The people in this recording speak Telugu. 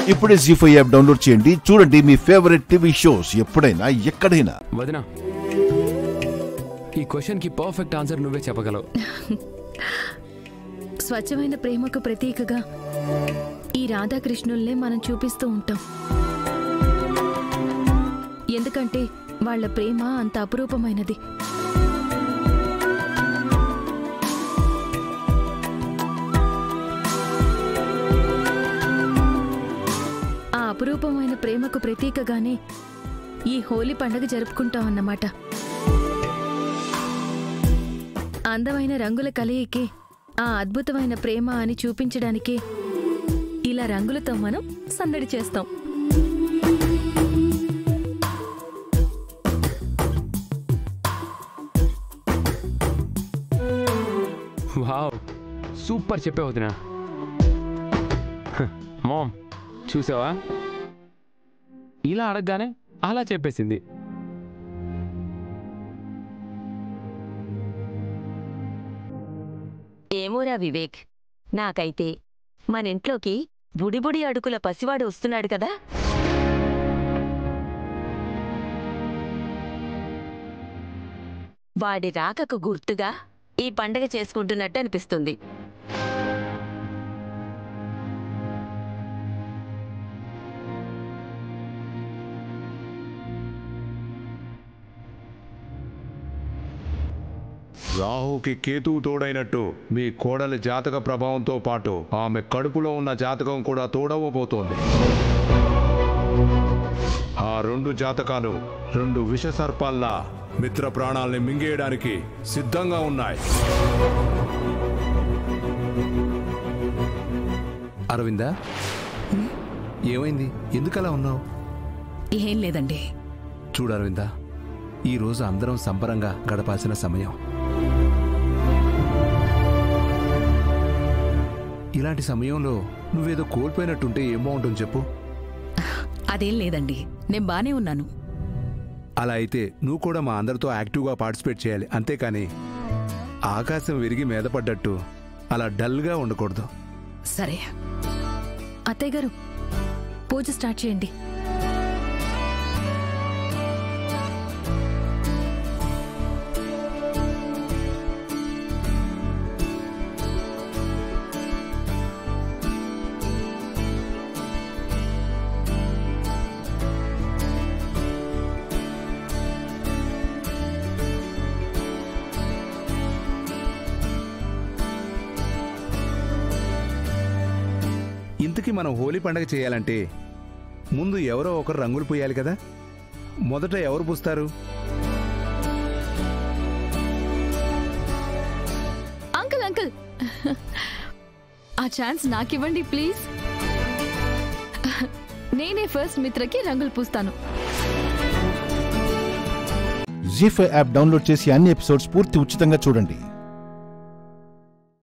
ఇప్పుడే జీ ఫైవ్ యాప్ డౌన్లోడ్ చేయండి చూడండి మీ ఫేవరెట్ టీవీ షోస్ ఎప్పుడైనా ఎక్కడైనా వదినా ఈ క్వశ్చన్ కి పర్ఫెక్ట్ ఆన్సర్ నువ్వే చెప్పగలవు స్వచ్ఛమైన ప్రేమకు ప్రతీకగా ఈ రాధాకృష్ణుల్నే మనం చూపిస్తూ ఉంటాం ఎందుకంటే వాళ్ళ ప్రేమ అంత అపురూపమైనది ఆ అపురూపమైన ప్రేమకు ప్రతీకగానే ఈ హోలీ పండుగ జరుపుకుంటాం అన్నమాట అందమైన రంగుల కలయికే ఆ అద్భుతమైన ప్రేమ అని చూపించడానికే ఇలా రంగులతో మనం సందడి చేస్తాం వావ్ సూపర్ చెప్పే వదినా మామ్ చూసావా ఇలా అడగగానే అలా చెప్పేసింది ఏమోరా వివేక్ నాకైతే మనింట్లోకి బుడిబుడి అడుగుల పసివాడు వస్తున్నాడు కదా వాడి రాకకు గుర్తుగా ఈ పండగ చేసుకుంటున్నట్టు అనిపిస్తుంది రాహుకి కేతువు తోడైనట్టు మీ కోడలి జాతక ప్రభావంతో పాటు ఆమె కడుపులో ఉన్న జాతకం కూడా తోడవబోతోంది ఆ రెండు జాతకాలు రెండు విష సర్పాల్లా మిత్ర ప్రాణాల్ని మింగేయడానికి సిద్ధంగా ఉన్నాయి అరవిందా ఏమైంది ఎందుకు అలా ఉన్నావు ఏం లేదండి చూడు అరవిందా ఈరోజు అందరం సంబరంగా గడపాల్సిన సమయం ఇలాంటి సమయంలో నువ్వేదో కోల్పోయినట్టుంటే ఏం బాగుంటుంది చెప్పు అదేం లేదండి నేను బానే ఉన్నాను అలా అయితే నువ్వు కూడా మా అందరితో యాక్టివ్గా పార్టిసిపేట్ చేయాలి అంతేకాని ఆకాశం విరిగి మీద పడ్డట్టు అలా డల్గా ఉండకూడదు సరే అత్తయ్య గారు పూజ స్టార్ట్ చేయండి ఇంతకీ మనం హోలీ పండగ చేయాలంటే ముందు ఎవరో ఒకరు రంగులు పూయాలి కదా మొదట ఎవరు పూస్తారు అంకుల్ అంకుల్ ఆ ఛాన్స్ నాకివ్వండి ప్లీజ్ నేనే ఫస్ట్ మిత్రకి రంగులు పూస్తాను జీ ఫైవ్ యాప్ డౌన్లోడ్ చేసి అన్ని ఎపిసోడ్స్ పూర్తి ఉచితంగా చూడండి